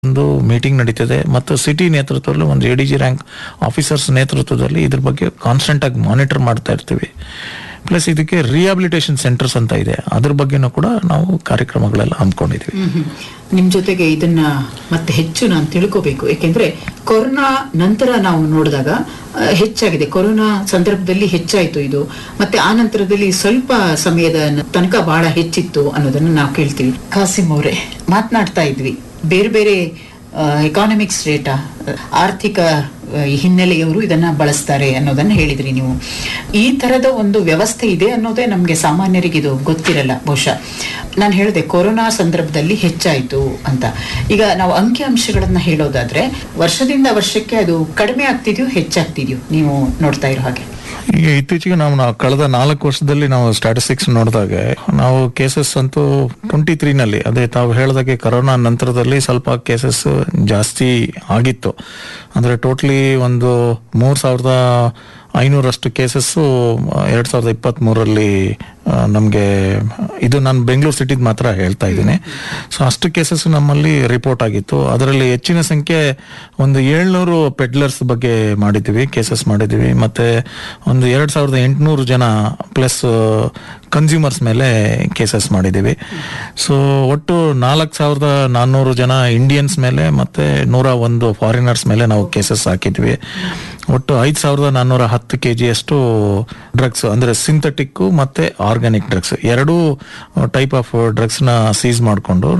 ಒಂದು ಮೀಟಿಂಗ್ ನಡೀತಿದೆ ಮತ್ತು ಸಿಟಿ ನೇತೃತ್ವದಲ್ಲಿ ಒಂದು A D G rank officers ನೇತೃತ್ವದಲ್ಲಿ ಇದ್ರ ಬಗ್ಗೆ ಕಾನ್ಸ್ಟೆಂಟ್ ಆಗಿ ಮಾನಿಟರ್ ಮಾಡ್ತಾ ಇರ್ತೀವಿ ಪ್ಲಸ್ ಇದಕ್ಕೆ ರಿಹಾಬಿಲಿಟೇಷನ್ ಸೆಂಟರ್ಸ್ ಅಂತ ಇದೆ ಅದ್ರ ಬಗ್ಗೆನೂ ಕೂಡ ನಾವು ಕಾರ್ಯಕ್ರಮಗಳೆಲ್ಲ ಹಮ್ಮಿಕೊಂಡಿದ್ವಿ ಹ್ಮ್. ನಿಮ್ ಜೊತೆಗೆ ಇದನ್ನ ಮತ್ತೆ ಹೆಚ್ಚು ನಾನು ತಿಳ್ಕೋಬೇಕು ಏಕೆಂದ್ರೆ ಕೊರೋನಾ ನಂತರ ನಾವು ನೋಡಿದಾಗ ಆ, ಹೆಚ್ಚಾಗಿದೆ ಕೊರೋನಾ ಸಂದರ್ಭದಲ್ಲಿ ಹೆಚ್ಚಾಯ್ತು ಇದು ಮತ್ತೆ ಆ ನಂತರದಲ್ಲಿ ಸ್ವಲ್ಪ ಸಮಯದ ನ- ತನಕ ಬಹಳ ಹೆಚ್ಚಿತ್ತು ಅನ್ನೋದನ್ನ ನಾವು ಕೇಳ್ತೀವಿ ಕಾಸಿಂ ಅವರೇ ಮಾತನಾಡ್ತಾ ಇದ್ವಿ ಬೇರೆ ಬೇರೆ ಎಕಾನಮಿಕ್ಸ್ ಡೇಟಾ ಆರ್ಥಿಕ ಆ, ಹಿನ್ನೆಲೆಯವರು ಇದನ್ನ ಬಳಸ್ತಾರೆ ಅನ್ನೋದನ್ನ ಹೇಳಿದ್ರಿ ನೀವು ಈ ತರದ ಒಂದು ವ್ಯವಸ್ಥೆ ಇದೆ ಅನ್ನೋದೇ ನಮ್ಗೆ ಸಾಮಾನ್ಯರಿಗೆ ಇದು ಗೊತ್ತಿರಲ್ಲ ಬಹುಶಃ ನಾನು ಹೇಳಿದೆ ಕೊರೋನಾ ಸಂದರ್ಭದಲ್ಲಿ ಹೆಚ್ಚಾಯ್ತು ಅಂತ ಈಗ ನಾವು ಅಂಕಿ ಅಂಶಗಳನ್ನ ಹೇಳೋದಾದ್ರೆ ವರ್ಷದಿಂದ ವರ್ಷಕ್ಕೆ ಅದು ಕಡಿಮೆ ಆಗ್ತಿದ್ಯೋ ಹೆಚ್ಚಾಗ್ತಿದ್ಯೋ ನೀವು ನೋಡ್ತಾ ಇರೋ ಹಾಗೆ ಈಗ ಇತ್ತೀಚೆಗೆ ನಾವು ನಾವು ಕಳೆದ ನಾಲ್ಕು ವರ್ಷದಲ್ಲಿ ನಾವು ಸ್ಟ್ಯಾಟಿಸ್ಟಿಕ್ಸ್ ನೋಡಿದಾಗ ನಾವು ಕೇಸಸ್ ಅಂತೂ ಟ್ವೆಂಟಿ ತ್ರೀನಲ್ಲಿ ಅದೇ ತಾವು ಹೇಳಿದಾಗೆ ಕರೋನಾ ನಂತರದಲ್ಲಿ ಸ್ವಲ್ಪ ಕೇಸಸ್ ಜಾಸ್ತಿ ಆಗಿತ್ತು ಅಂದ್ರೆ ಟೋಟ್ಲಿ ಒಂದು ಮೂರ್ ಸಾವಿರದ ಐನೂರಷ್ಟು ಕೇಸಸ್ಸು ಎರಡ್ ಸಾವಿರದ ಇಪ್ಪತ್ತ್ ಮೂರರಲ್ಲಿ ನಮಗೆ ಇದು ನಾನು ಬೆಂಗಳೂರು ಸಿಟಿದ್ ಮಾತ್ರ ಹೇಳ್ತಾ ಇದ್ದೀನಿ ಸೊ ಅಷ್ಟು ಕೇಸಸ್ ನಮ್ಮಲ್ಲಿ ರಿಪೋರ್ಟ್ ಆಗಿತ್ತು ಅದರಲ್ಲಿ ಹೆಚ್ಚಿನ ಸಂಖ್ಯೆ ಒಂದು ಏಳ್ನೂರು ಪೆಡ್ಲರ್ಸ್ ಬಗ್ಗೆ ಮಾಡಿದ್ವಿ ಕೇಸಸ್ ಮಾಡಿದ್ವಿ ಮತ್ತೆ ಒಂದು ಎರಡ್ ಸಾವಿರದ ಎಂಟುನೂರು ಜನ ಪ್ಲಸ್ ಕನ್ಸ್ಯೂಮರ್ಸ್ ಮೇಲೆ ಕೇಸಸ್ ಮಾಡಿದ್ದೀವಿ ಸೊ ಒಟ್ಟು ನಾಲ್ಕು ಸಾವಿರದ ನಾನ್ನೂರು ಜನ ಇಂಡಿಯನ್ಸ್ ಮೇಲೆ ಮತ್ತೆ ನೂರ ಒಂದು ಫಾರಿನರ್ಸ್ ಮೇಲೆ ನಾವು ಕೇಸಸ್ ಹಾಕಿದ್ವಿ ಒಟ್ಟು ಐದು ಸಾವಿರದ ನಾನ್ನೂರ ಹತ್ತು ಕೆ ಜಿಯಷ್ಟು ಡ್ರಗ್ಸ್ ಅಂದ್ರೆ ಸಿಂಥೆಟಿಕ್ ಮತ್ತೆ ಆರ್ಗ್ಯಾನಿಕ್ ಡ್ರಗ್ಸ್ ಎರಡೂ ಟೈಪ್ ಆಫ್ ಡ್ರಗ್ಸ್ನ ಸೀಸ್ ಮಾಡಿಕೊಂಡು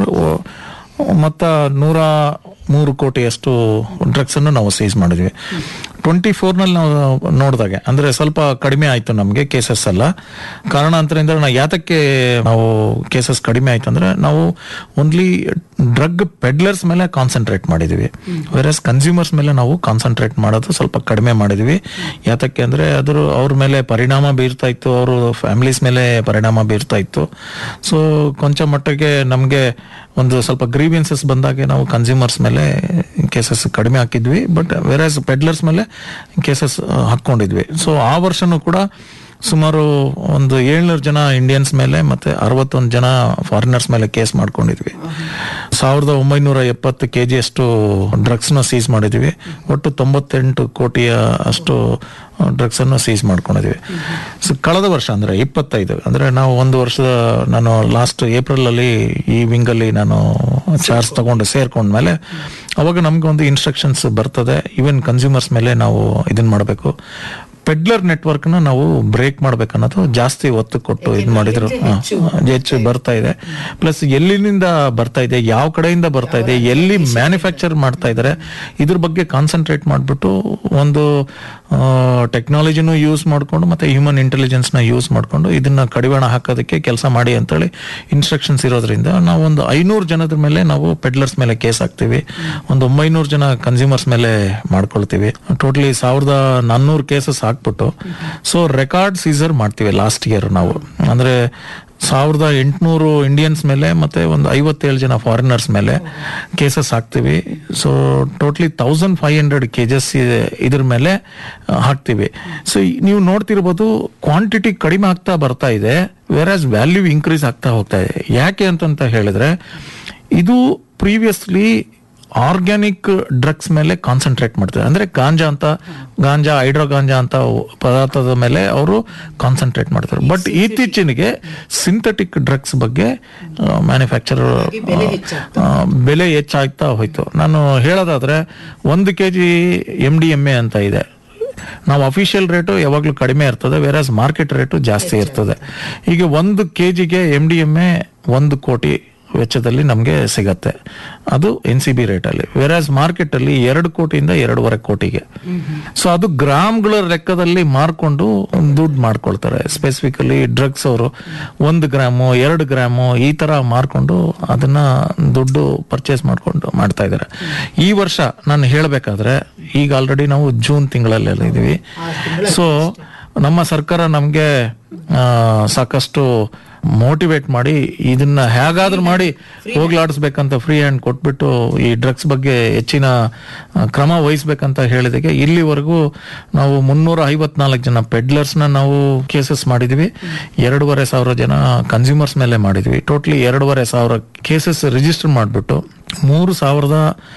ಮತ್ತ ನೂರ ಮೂರು ಕೋಟಿಯಷ್ಟು ಡ್ರಗ್ಸ್ ಅನ್ನು ನಾವು ಸೀಸ್ ಮಾಡಿದ್ವಿ ಟ್ವೆಂಟಿ ಫೋರ್ನಲ್ಲಿ ನಾವು ನೋಡಿದಾಗೆ ಅಂದ್ರೆ ಸ್ವಲ್ಪ ಕಡಿಮೆ ಆಯ್ತು ನಮಗೆ ಕೇಸಸ್ ಎಲ್ಲ ಕಾರಣಾಂತರದಿಂದ ನಾವು ಯಾತಕ್ಕೆ ನಾವು ಕೇಸಸ್ ಕಡಿಮೆ ಆಯ್ತು ಅಂದ್ರೆ ನಾವು ಓನ್ಲಿ ಡ್ರಗ್ ಪೆಡ್ಲರ್ಸ್ ಮೇಲೆ ಕಾನ್ಸಂಟ್ರೇಟ್ ಮಾಡಿದ್ವಿ ವೆರಸ್ ಕನ್ಸ್ಯೂಮರ್ಸ್ ಮೇಲೆ ನಾವು ಕಾನ್ಸಂಟ್ರೇಟ್ ಮಾಡೋದು ಸ್ವಲ್ಪ ಕಡಿಮೆ ಮಾಡಿದ್ವಿ ಯಾತಕ್ಕೆ ಅಂದ್ರೆ ಅದ್ರ ಅವ್ರ ಮೇಲೆ ಪರಿಣಾಮ ಬೀರ್ತಾ ಇತ್ತು ಅವರು ಫ್ಯಾಮಿಲೀಸ್ ಮೇಲೆ ಪರಿಣಾಮ ಬೀರ್ತಾ ಇತ್ತು ಸೊ ಕೊಂಚ ಮಟ್ಟಿಗೆ ನಮಗೆ ಒಂದು ಸ್ವಲ್ಪ ಗ್ರೀವಿಯನ್ಸಸ್ ಬಂದಾಗೆ ನಾವು ಕನ್ಸ್ಯೂಮರ್ಸ್ ಮೇಲೆ ಕೇಸಸ್ ಕಡಿಮೆ ಹಾಕಿದ್ವಿ ಬಟ್ ವೆರಸ್ ಪೆಡ್ಲರ್ಸ್ ಮೇಲೆ ಕೇಸಸ್ ಹಾಕೊಂಡಿದ್ವಿ ಸೊ ಆ ವರ್ಷನೂ ಕೂಡ ಸುಮಾರು ಒಂದು ಏಳ್ನೂರು ಜನ ಇಂಡಿಯನ್ಸ್ ಮೇಲೆ ಮತ್ತೆ ಅರವತ್ತೊಂದು ಜನ ಫಾರಿನರ್ಸ್ ಮೇಲೆ ಕೇಸ್ ಮಾಡ್ಕೊಂಡಿದ್ವಿ ಸಾವಿರದ ಒಂಬೈನೂರ ಎಪ್ಪತ್ತು ಕೆ ಜಿ ಅಷ್ಟು ಡ್ರಗ್ಸ್ನ ಸೀಸ್ ಮಾಡಿದ್ವಿ ಒಟ್ಟು ತೊಂಬತ್ತೆಂಟು ಕೋಟಿಯ ಅಷ್ಟು ಡ್ರಗ್ಸ್ ಅನ್ನು ಸೀಸ್ ಮಾಡ್ಕೊಂಡಿದ್ವಿ ಸೊ ಕಳೆದ ವರ್ಷ ಅಂದ್ರೆ ಇಪ್ಪತ್ತೈದು ಅಂದ್ರೆ ನಾವು ಒಂದು ವರ್ಷದ ನಾನು ಲಾಸ್ಟ್ ಏಪ್ರಿಲ್ ಅಲ್ಲಿ ಈ ವಿಂಗ್ ಅಲ್ಲಿ ನಾನು ಚಾರ್ಜ್ ತಗೊಂಡು ಸೇರ್ಕೊಂಡ್ಮೇಲೆ ಅವಾಗ ನಮ್ಗೆ ಒಂದು ಇನ್ಸ್ಟ್ರಕ್ಷನ್ಸ್ ಬರ್ತದೆ ಈವನ್ ಕನ್ಸ್ಯೂಮರ್ಸ್ ಮೇಲೆ ನಾವು ಇದನ್ನ ಮಾಡಬೇಕು ಪೆಡ್ಲರ್ ನೆಟ್ವರ್ಕ್ ನ ನಾವು ಬ್ರೇಕ್ ಮಾಡ್ಬೇಕನ್ನೋದು ಜಾಸ್ತಿ ಒತ್ತು ಕೊಟ್ಟು ಇದು ಮಾಡಿದ್ರು ಹಾ, ಹೆಚ್ಚು ಬರ್ತಾ ಇದೆ ಪ್ಲಸ್ ಎಲ್ಲಿನಿಂದ ಬರ್ತಾ ಇದೆ ಯಾವ ಕಡೆಯಿಂದ ಬರ್ತಾ ಇದೆ ಎಲ್ಲಿ ಮ್ಯಾನುಫ್ಯಾಕ್ಚರ್ ಮಾಡ್ತಾ ಇದ್ದಾರೆ ಇದ್ರ ಬಗ್ಗೆ ಕಾನ್ಸಂಟ್ರೇಟ್ ಮಾಡ್ಬಿಟ್ಟು ಒಂದು ಟೆಕ್ನಾಲಜಿನೂ ಯೂಸ್ ಮಾಡ್ಕೊಂಡು ಮತ್ತೆ ಹ್ಯೂಮನ್ ಇಂಟೆಲಿಜೆನ್ಸ್ ನ ಯೂಸ್ ಮಾಡ್ಕೊಂಡು ಇದನ್ನ ಕಡಿವಾಣ ಹಾಕೋದಕ್ಕೆ ಕೆಲಸ ಮಾಡಿ ಅಂತೇಳಿ ಇನ್ಸ್ಟ್ರಕ್ಷನ್ಸ್ ಇರೋದ್ರಿಂದ ನಾವು ಒಂದು ಐನೂರು ಜನದ ಮೇಲೆ ನಾವು ಪೆಡ್ಲರ್ಸ್ ಮೇಲೆ ಕೇಸ್ ಹಾಕ್ತಿವಿ ಒಂದು ಒಂಬೈನೂರು ಜನ ಕನ್ಸ್ಯೂಮರ್ಸ್ ಮೇಲೆ ಮಾಡ್ಕೊಳ್ತೀವಿ ಟೋಟಲಿ ಸಾವಿರದ ನಾನ್ನೂರು ಕೇಸಸ್ ಹಾಕ್ಬಿಟ್ಟು ಸೊ ರೆಕಾರ್ಡ್ ಸೀಸರ್ ಮಾಡ್ತೀವಿ ಲಾಸ್ಟ್ ಇಯರ್ ನಾವು ಅಂದ್ರೆ ಸಾವಿರದ ಎಂಟುನೂರು ಇಂಡಿಯನ್ಸ್ ಮೇಲೆ ಮತ್ತೆ ಒಂದು ಐವತ್ತೇಳು ಜನ ಫಾರಿನರ್ಸ್ ಮೇಲೆ ಕೇಸಸ್ ಹಾಕ್ತಿವಿ so totally thousand five hundred cases ಇದ್ರ ಮೇಲೆ ಆ, ಹಾಕ್ತಿವಿ ಸೊ ನೀವು ನೋಡ್ತಿರ್ಬೋದು ಕ್ವಾಂಟಿಟಿ ಕಡಿಮೆ ಆಗ್ತಾ ಬರ್ತಾ ಇದೆ ವೇರ್ ಆಸ್ ವ್ಯಾಲ್ಯೂ ಇನ್ಕ್ರೀಸ್ ಆಗ್ತಾ ಹೋಗ್ತಾ ಇದೆ ಯಾಕೆ ಅಂತಂತ ಹೇಳಿದ್ರೆ ಇದು ಪ್ರೀವಿಯಸ್ಲಿ ಆರ್ಗ್ಯಾನಿಕ್ ಡ್ರಗ್ಸ್ ಮೇಲೆ ಕಾನ್ಸಂಟ್ರೇಟ್ ಮಾಡ್ತಾರೆ ಅಂದ್ರೆ ಗಾಂಜಾ ಅಂತ ಗಾಂಜಾ ಹೈಡ್ರೋ ಗಾಂಜಾ ಅಂತ ಪದಾರ್ಥದ ಮೇಲೆ ಅವರು ಕಾನ್ಸಂಟ್ರೇಟ್ ಮಾಡ್ತಾರೆ ಬಟ್ ಇತ್ತೀಚೆಗೆ ಸಿಂಥೆಟಿಕ್ ಡ್ರಗ್ಸ್ ಬಗ್ಗೆ ಮ್ಯಾನುಫ್ಯಾಕ್ಚರ್ ಬೆಲೆ ಹೆಚ್ಚಾಗ್ತಾ ಹೋಯ್ತು ನಾನು ಹೇಳೋದಾದ್ರೆ ಒಂದು K G M D M A ಅಂತ ಇದೆ ನಾವು ಅಫಿಷಿಯಲ್ ರೇಟು ಯಾವಾಗಲೂ ಕಡಿಮೆ ಇರ್ತದೆ ವೇರಾಸ್ ಮಾರ್ಕೆಟ್ ರೇಟು ಜಾಸ್ತಿ ಇರ್ತದೆ ಈಗ ಒಂದು ಕೆ ಜಿಗೆ ಎಂ ಡಿ ಎಮ್ ಎ ಒಂದು ಕೋಟಿ ವೆಚ್ಚದಲ್ಲಿ ನಮಗೆ ಸಿಗತ್ತೆ ಅದು ಎನ್ ಸಿ ಬಿ ರೇಟಲ್ಲಿ ವೆರಾಸ್ ಮಾರ್ಕೆಟ್ ಅಲ್ಲಿ ಎರಡು ಕೋಟಿಯಿಂದ ಎರಡೂವರೆ ಕೋಟಿಗೆ ಸೊ ಅದು ಗ್ರಾಮ್ಗಳ ಲೆಕ್ಕದಲ್ಲಿ ಮಾರ್ಕೊಂಡು ದುಡ್ಡು ಮಾಡ್ಕೊಳ್ತಾರೆ ಸ್ಪೆಸಿಫಿಕಲಿ ಡ್ರಗ್ಸ್ ಅವರು ಒಂದು ಗ್ರಾಮು ಎರಡು ಗ್ರಾಮು ಈ ತರ ಮಾರ್ಕೊಂಡು ಅದನ್ನ ದುಡ್ಡು ಪರ್ಚೇಸ್ ಮಾಡ್ಕೊಂಡು ಮಾಡ್ತಾ ಇದ್ದಾರೆ ಈ ವರ್ಷ ನಾನು ಹೇಳ್ಬೇಕಾದ್ರೆ ಈಗ ಆಲ್ರೆಡಿ ನಾವು ಜೂನ್ ತಿಂಗಳಲ್ಲೆಲ್ಲ ಇದೀವಿ ಸೊ ನಮ್ಮ ಸರ್ಕಾರ ನಮ್ಗೆ ಆ, ಸಾಕಷ್ಟು ಮೋಟಿವೇಟ್ ಮಾಡಿ ಇದನ್ನ ಹೇಗಾದ್ರೂ ಮಾಡಿ ಹೋಗ್ಲಾಡಿಸ್ಬೇಕಂತ ಫ್ರೀ ಹ್ಯಾಂಡ್ ಕೊಟ್ಬಿಟ್ಟು ಈ ಡ್ರಗ್ಸ್ ಬಗ್ಗೆ ಹೆಚ್ಚಿನ ಆ, ಕ್ರಮ ವಹಿಸ್ಬೇಕಂತ ಹೇಳಿದಕ್ಕೆ ಇಲ್ಲಿವರೆಗೂ ನಾವು ಮುನ್ನೂರ ಐವತ್ನಾಲ್ಕು ಜನ ಪೆಡ್ಲರ್ಸ್ ನ ನಾವು ಕೇಸಸ್ ಮಾಡಿದ್ವಿ ಎರಡೂವರೆ ಸಾವಿರ ಜನ ಕನ್ಸ್ಯೂಮರ್ಸ್ ಮೇಲೆ ಮಾಡಿದ್ವಿ ಟೋಟ್ಲಿ ಎರಡೂವರೆ ಸಾವಿರ ಕೇಸಸ್ ರಿಜಿಸ್ಟರ್ ಮಾಡಿಬಿಟ್ಟು ಮೂರು ಸಾವಿರದ